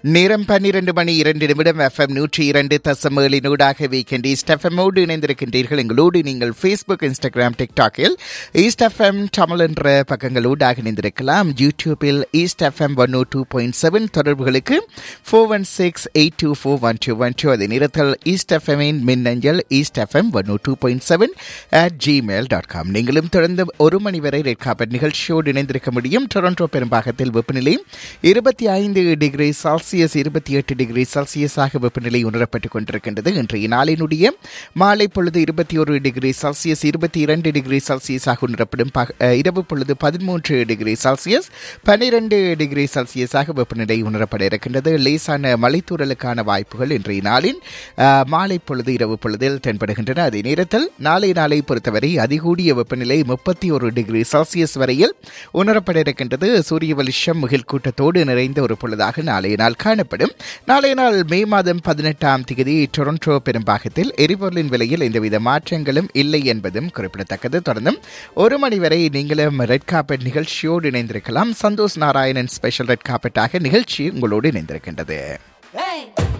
நேரம் பன்னிரண்டு மணி இரண்டு நிமிடம் எஃப்எம் நூற்றி இரண்டு தசம் ஏழினூடாக வீக்கெண்ட் ஈஸ்ட் எஃப்எம்மோடு இணைந்திருக்கின்றீர்கள் எங்களோடு நீங்கள் ஃபேஸ்புக் இன்ஸ்டாகிராம் டிக்டாக்கில் ஈஸ்ட் எஃப்எம் தமிழ் என்ற பக்கங்களோடாக இணைந்திருக்கலாம் யூடியூபில் East FM one two point seven தொடர்புகளுக்கு four one six eight two four one two one two அதே நேரத்தில் ஈஸ்ட் எஃப்எம்மின் மின்னஞ்சல் East FM one two point seven at Gmail dot com நீங்களும் தொடர்ந்து ஒரு மணி வரை ரெட் காப்பட் நிகழ்ச்சியோடு இணைந்திருக்க முடியும் டொரண்டோ பெரும்பாகத்தில் வெப்பநிலை இருபத்தி ஐந்து டிகிரி செல்சியஸ் இருபத்தி எட்டு டிகிரி செல்சியஸாக வெப்பநிலை உணரப்பட்டுக் கொண்டிருக்கின்றது இன்றைய நாளினுடைய மாலை பொழுது இருபத்தி ஒரு டிகிரி செல்சியஸ் இருபத்தி இரண்டு டிகிரி செல்சியஸாக உணரப்படும் பக- அஹ், இரவு பொழுது பதிமூன்று டிகிரி செல்சியஸ் பன்னிரண்டு டிகிரி செல்சியஸாக வெப்பநிலை உணரப்பட இருக்கின்றது லேசான மலைத்தூறலுக்கான வாய்ப்புகள் இன்றைய நாளின் அஹ், மாலை பொழுது இரவு பொழுதில் தென்படுகின்றன அதே நேரத்தில் நாளை நாளை பொறுத்தவரை அதிகூடிய வெப்பநிலை முப்பத்தி ஒரு டிகிரி செல்சியஸ் வரையில் உணரப்பட இருக்கின்றது சூரிய வெளிச்சம் முகில் கூட்டத்தோடு நிறைந்த ஒரு பொழுதாக நாளைய நாள் காணப்படும் நாளைய நாள் மே மாதம் பதினெட்டாம் தேதி டொரண்டோ பெரும்பாகத்தில் எரிபொருளின் விலையில் எந்தவித மாற்றங்களும் இல்லை என்பதும் குறிப்பிடத்தக்கது தொடர்ந்தும் ஒரு மணி வரை நீங்களும் ரெட் கார்பெட் நிகழ்ச்சியோடு இணைந்திருக்கலாம் சந்தோஷ் நாராயணன் ஸ்பெஷல் ரெட் கார்பெட்டாக நிகழ்ச்சி உங்களோடு இணைந்திருக்கின்றது